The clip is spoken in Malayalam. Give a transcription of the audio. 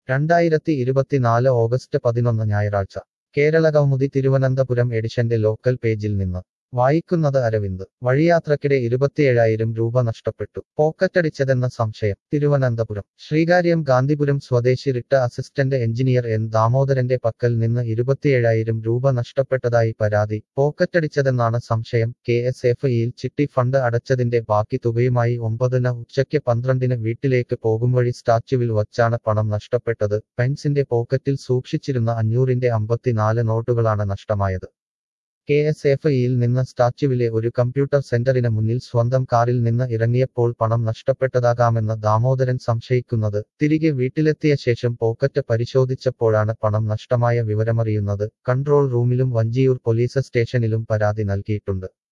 രണ്ടായിരത്തി ഇരുപത്തിനാല് ഓഗസ്റ്റ് പതിനൊന്ന് ഞായറാഴ്ച കേരളകൗമുദി തിരുവനന്തപുരം എഡിഷന്റെ ലോക്കൽ പേജിൽ നിന്ന് വായിക്കുന്നത് അരവിന്ദ് വഴിയാത്രക്കിടെ ഇരുപത്തിയേഴായിരം രൂപ നഷ്ടപ്പെട്ടു പോക്കറ്റടിച്ചതെന്ന സംശയം തിരുവനന്തപുരം ശ്രീകാര്യം ഗാന്ധിപുരം സ്വദേശി റിട്ട അസിസ്റ്റന്റ് എഞ്ചിനീയർ എൻ ദാമോദരന്റെ പക്കൽ നിന്ന് ഇരുപത്തിയേഴായിരം രൂപ നഷ്ടപ്പെട്ടതായി പരാതി പോക്കറ്റടിച്ചതെന്നാണ് സംശയം കെ എസ് എഫ് ഇയിൽ ചിട്ടി ഫണ്ട് അടച്ചതിന്റെ ബാക്കി തുകയുമായി ഒമ്പതിന് ഉച്ചയ്ക്ക് പന്ത്രണ്ടിന് വീട്ടിലേക്ക് പോകുംവഴി സ്റ്റാച്യുവിൽ വച്ചാണ് പണം നഷ്ടപ്പെട്ടത് പെൻസിന്റെ പോക്കറ്റിൽ സൂക്ഷിച്ചിരുന്ന അഞ്ഞൂറിന്റെ അമ്പത്തിനാല് നോട്ടുകളാണ് നഷ്ടമായത് കെ എസ് എഫ് ഇയിൽ നിന്ന് സ്റ്റാച്യുവിലെ ഒരു കമ്പ്യൂട്ടർ സെന്ററിന് മുന്നിൽ സ്വന്തം കാറിൽ നിന്ന് ഇറങ്ങിയപ്പോൾ പണം നഷ്ടപ്പെട്ടതാകാമെന്ന് ദാമോദരൻ സംശയിക്കുന്നത് തിരികെ വീട്ടിലെത്തിയ ശേഷം പോക്കറ്റ് പരിശോധിച്ചപ്പോഴാണ് പണം നഷ്ടമായ വിവരമറിയുന്നത് കൺട്രോൾ റൂമിലും വഞ്ചിയൂർ പോലീസ് സ്റ്റേഷനിലും പരാതി നൽകിയിട്ടുണ്ട്